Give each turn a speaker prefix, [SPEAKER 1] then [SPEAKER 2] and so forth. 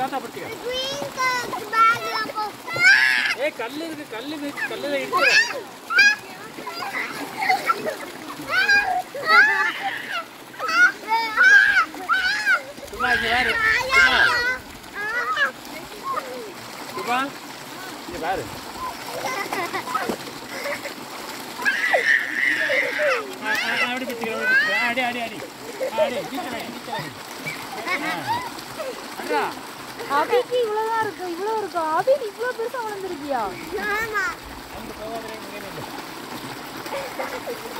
[SPEAKER 1] தாத்தா பிடிச்சிக்க
[SPEAKER 2] green color bag ல போ.
[SPEAKER 1] ஏய் கல்லு இருக்கு கல்லு இருக்கு கல்லுல இருக்கு சும்மா இங்க பாரு சும்மா சும்மா இங்க பாரு ஆ, ஆ, ஆ, அப்படி பிடிச்சிக்க அப்படி பிடிச்சிக்க ஆ, அடி அடி அடி ஆ, அடி நீச்சல் அடி நீச்சல் அடி ஆ. அட்ரா
[SPEAKER 3] அபிக்கு இவ்வளவுதான் இருக்கு இவ்வளவு இருக்கா அபி நீ இவ்வளவு பெருசா வளர்ந்துருக்கியா
[SPEAKER 2] ஆமா
[SPEAKER 1] அங்க போகாதே இங்கே நில்லு